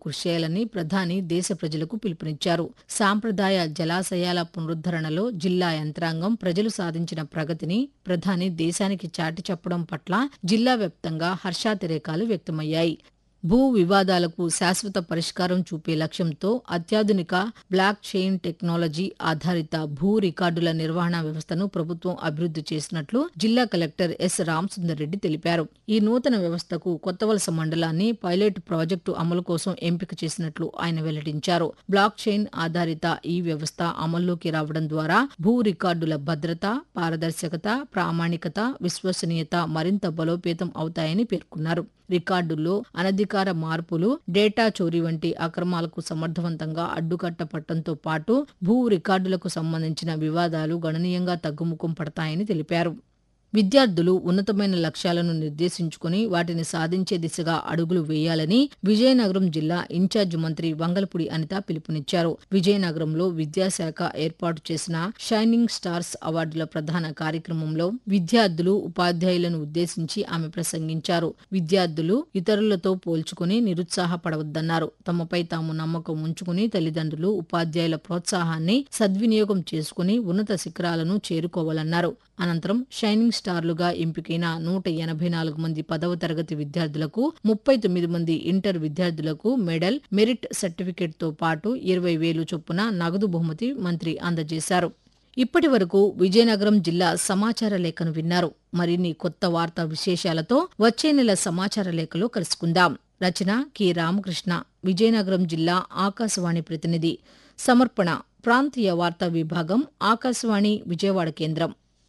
కృషి చేయాలని ప్రధాని దేశ ప్రజలకు పిలుపునిచ్చారు సాంప్రదాయ జలాశయాల పునరుద్ధరణలో జిల్లా యంత్రాంగం ప్రజలు సాధించిన ప్రగతిని ప్రధాని దేశానికి చాటి చెప్పడం పట్ల జిల్లా వ్యాప్తంగా హర్షాతిరేకాలు వ్యక్తమయ్యాయి భూ వివాదాలకు శాశ్వత పరిష్కారం చూపే లక్ష్యంతో అత్యాధునిక బ్లాక్ చైన్ టెక్నాలజీ ఆధారిత భూ రికార్డుల నిర్వహణ వ్యవస్థను ప్రభుత్వం అభివృద్ధి చేసినట్లు జిల్లా కలెక్టర్ ఎస్ రామసుందర్ రెడ్డి తెలిపారు ఈ నూతన వ్యవస్థకు కొత్తవలస మండలాన్ని పైలట్ ప్రాజెక్టు అమలు కోసం ఎంపిక చేసినట్లు ఆయన వెల్లడించారు బ్లాక్ చైన్ ఆధారిత ఈ వ్యవస్థ అమల్లోకి రావడం ద్వారా భూ రికార్డుల భద్రత పారదర్శకత ప్రామాణికత విశ్వసనీయత మరింత బలోపేతం అవుతాయని పేర్కొన్నారు రికార్డుల్లో అనధికార మార్పులు డేటా చోరీ వంటి అక్రమాలకు సమర్థవంతంగా అడ్డుకట్టపట్టడంతో పాటు భూ రికార్డులకు సంబంధించిన వివాదాలు గణనీయంగా తగ్గుముఖం పడతాయని తెలిపారు విద్యార్థులు ఉన్నతమైన లక్ష్యాలను నిర్దేశించుకుని వాటిని సాధించే దిశగా అడుగులు వేయాలని విజయనగరం జిల్లా ఇన్ఛార్జ్ మంత్రి వంగలపూడి అనిత పిలుపునిచ్చారు విజయనగరంలో విద్యాశాఖ ఏర్పాటు చేసిన షైనింగ్ స్టార్స్ అవార్డుల ప్రధాన కార్యక్రమంలో విద్యార్థులు ఉపాధ్యాయులను ఉద్దేశించి ఆమె ప్రసంగించారు విద్యార్థులు ఇతరులతో పోల్చుకుని నిరుత్సాహపడవద్దన్నారు తమపై తాము నమ్మకం ఉంచుకుని తల్లిదండ్రులు ఉపాధ్యాయుల ప్రోత్సాహాన్ని సద్వినియోగం చేసుకుని ఉన్నత శిఖరాలను చేరుకోవాలన్నారు అనంతరం షైనింగ్ స్టార్లుగా ఎంపికైన నూట ఎనభై నాలుగు మంది పదవ తరగతి విద్యార్థులకు ముప్పై తొమ్మిది మంది ఇంటర్ విద్యార్థులకు మెడల్ మెరిట్ సర్టిఫికేట్ తో పాటు ఇరవై వేలు చొప్పున నగదు బహుమతి మంత్రి అందజేశారు ఇప్పటి వరకు విజయనగరం జిల్లా సమాచార లేఖను విన్నారు మరిన్ని కొత్త వార్తా విశేషాలతో వచ్చే నెల సమాచార లేఖలో కలుసుకుందాం రచన కె రామకృష్ణ విజయనగరం జిల్లా ఆకాశవాణి ప్రతినిధి సమర్పణ ప్రాంతీయ వార్తా విభాగం ఆకాశవాణి విజయవాడ కేంద్రం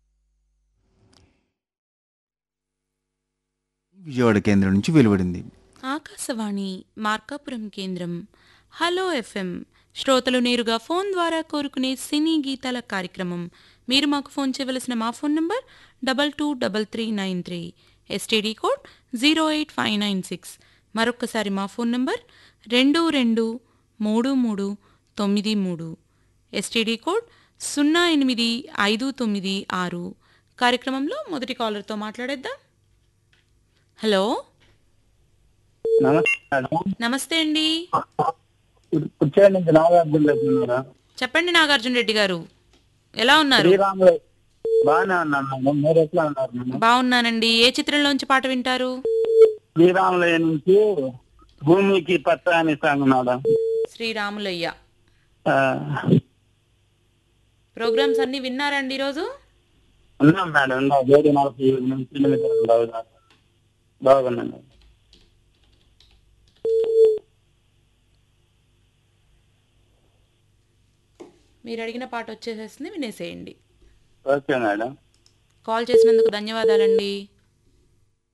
విజయవాడ కేంద్రం నుంచి వెలువడింది ఆకాశవాణి మార్కాపురం కేంద్రం హలో ఎఫ్ఎం శ్రోతలు నేరుగా ఫోన్ ద్వారా కోరుకునే సినీ గీతాల కార్యక్రమం మీరు మాకు ఫోన్ చేయవలసిన మా phone number double two double three nine three STD code zero eight five nine six మరొక్కసారి మా ఫోన్ నంబర్ రెండు రెండు మూడు మూడు తొమ్మిది మూడు ఎస్టీడీ కోడ్ సున్నా ఎనిమిది ఐదు తొమ్మిది ఆరు కార్యక్రమంలో మొదటి కాలర్తో మాట్లాడేద్దాం హలో నమస్తే మేడం నమస్తే అండి కుర్చీ నుంచి నాగార్జున రెడ్డి ఉన్నారా చెప్పండి నాగార్జున రెడ్డి గారు ఎలా ఉన్నారు శ్రీరాములు బాగానే ఉన్నాను మేడం మీరు ఎట్లా ఉన్నారు మేడం బాగున్నానండి ఏ చిత్రంలోంచి పాట వింటారు శ్రీరాములయ్య నుంచి భూమికి పత్ర అని సాంగ్ మేడం శ్రీరాములయ్య ఆ, ప్రోగ్రామ్స్ అన్ని విన్నారండి ఈరోజు ఉన్నాం మేడం ఉందా ఏడు నలభై ఏడు నుంచి ఎనిమిది బాగున్నా బాగున్నాను మీరు అడిగిన పాట వచ్చేసేస్తుంది వినేసేయండి ఓకే మేడం కాల్ చేసినందుకు ధన్యవాదాలండి